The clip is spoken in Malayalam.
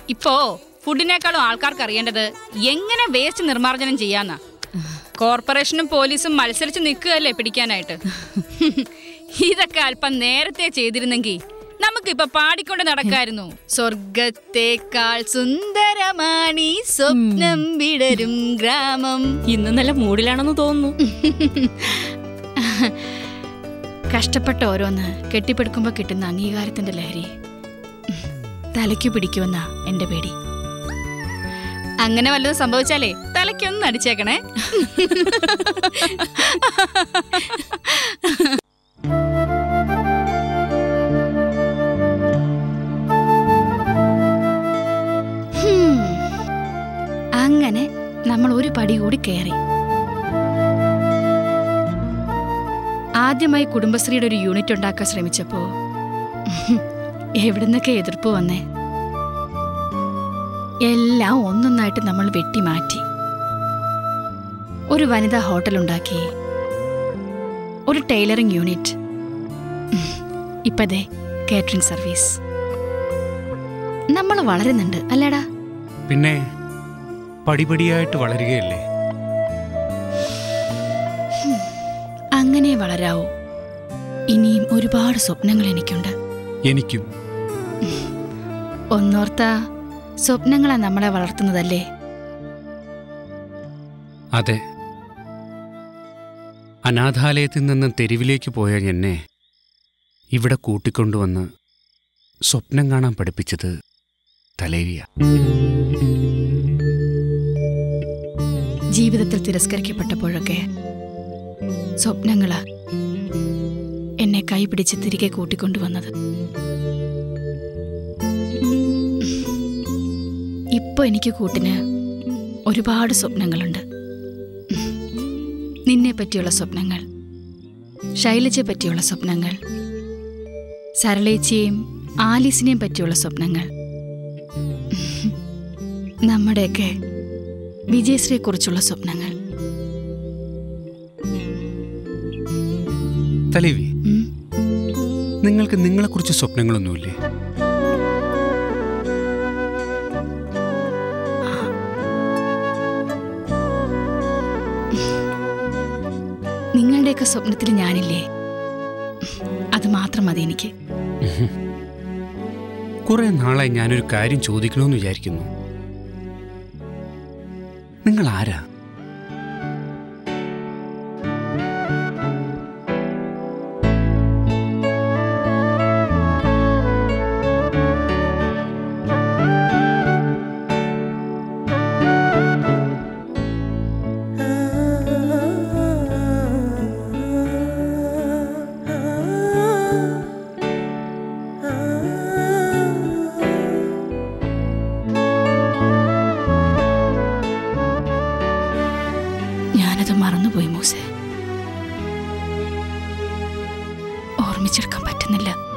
ഇപ്പോ ഫുഡിനേക്കാളും ആൾക്കാർക്ക് അറിയേണ്ടത് എങ്ങനെ വേസ്റ്റ് നിർമ്മാർജ്ജനം ചെയ്യാന്നാ കോർപ്പറേഷനും പോലീസും മത്സരിച്ച് നിൽക്കുകയല്ലേ പിടിക്കാനായിട്ട് ഇതൊക്കെ അല്പം നേരത്തെ ചെയ്തിരുന്നെങ്കിൽ നമുക്കിപ്പൊ പാടിക്കൊണ്ട് നടക്കായിരുന്നു സ്വർഗത്തേക്കാൾ സുന്ദരമാണി സ്വപ്നം വിടരും ഗ്രാമം ഇന്ന് നല്ല മൂഡിലാണെന്ന് തോന്നുന്നു കഷ്ടപ്പെട്ട ഓരോന്ന് കെട്ടിപ്പടുക്കുമ്പോ കിട്ടുന്ന അംഗീകാരത്തിന്റെ ലഹരി തലയ്ക്കു പിടിക്കുമെന്നാ എന്റെ പേടി അങ്ങനെ വല്ലതും സംഭവിച്ചാലേ തലയ്ക്കൊന്നും അടിച്ചേക്കണേ ഹും. അങ്ങനെ നമ്മൾ ഒരു പടി കൂടി കയറി ആദ്യമായി കുടുംബശ്രീയുടെ ഒരു യൂണിറ്റ് ഉണ്ടാക്കാൻ ശ്രമിച്ചപ്പോ എവിടുന്നൊക്കെ എതിർപ്പ് വന്നേ എല്ലാം ഒന്നൊന്നായിട്ട് നമ്മൾ വെട്ടിമാറ്റി ഒരു വനിതാ ഹോട്ടൽ ഉണ്ടാക്കി ഒരു ടൈലറിംഗ് യൂണിറ്റ് ഇപ്പതേ കാറ്ററിംഗ് സർവീസ് നമ്മൾ വളരുന്നുണ്ട് അല്ലേടാ പിന്നെ പടിപടിയായിട്ട് വളരുകയല്ലേ അങ്ങനെ വളരാവൂ ഇനിയും ഒരുപാട് സ്വപ്നങ്ങൾ എനിക്കുണ്ട് എനിക്കും ഒന്നോർത്താ സ്വപ്നങ്ങളാ നമ്മളെ വളർത്തുന്നതല്ലേ അതെ അനാഥാലയത്തിൽ നിന്ന് തെരുവിലേക്ക് പോയ എന്നെ ഇവിടെ കൂട്ടിക്കൊണ്ടുവന്ന് സ്വപ്നം കാണാൻ പഠിപ്പിച്ചത് തലേവിയ ജീവിതത്തിൽ തിരസ്കരിക്കപ്പെട്ടപ്പോഴൊക്കെ സ്വപ്നങ്ങള് എന്നെ കൈപിടിച്ച് തിരികെ കൂട്ടിക്കൊണ്ടുവന്നത് ഇപ്പൊ എനിക്ക് കൂട്ടിന് ഒരുപാട് സ്വപ്നങ്ങളുണ്ട് നിന്നെ പറ്റിയുള്ള സ്വപ്നങ്ങൾ ശൈലജയെ പറ്റിയുള്ള സ്വപ്നങ്ങൾ സരളേച്ചിയെയും ആലീസിനെയും പറ്റിയുള്ള സ്വപ്നങ്ങൾ നമ്മുടെയൊക്കെ വിജയശ്രീയെക്കുറിച്ചുള്ള സ്വപ്നങ്ങൾ തലേവി ഉം. നിങ്ങൾക്ക് നിങ്ങളെക്കുറിച്ച് സ്വപ്നങ്ങളൊന്നുമില്ലേ നിങ്ങളുടെയൊക്കെ സ്വപ്നത്തിൽ ഞാനില്ലേ അത് മാത്രം മതി എനിക്ക് കുറെ നാളായി ഞാനൊരു കാര്യം ചോദിക്കണമെന്ന് വിചാരിക്കുന്നു നിങ്ങൾ ആരാ ഞാനത് മറന്നുപോയി മൂസെ ഓർമ്മിച്ചെടുക്കാൻ പറ്റുന്നില്ല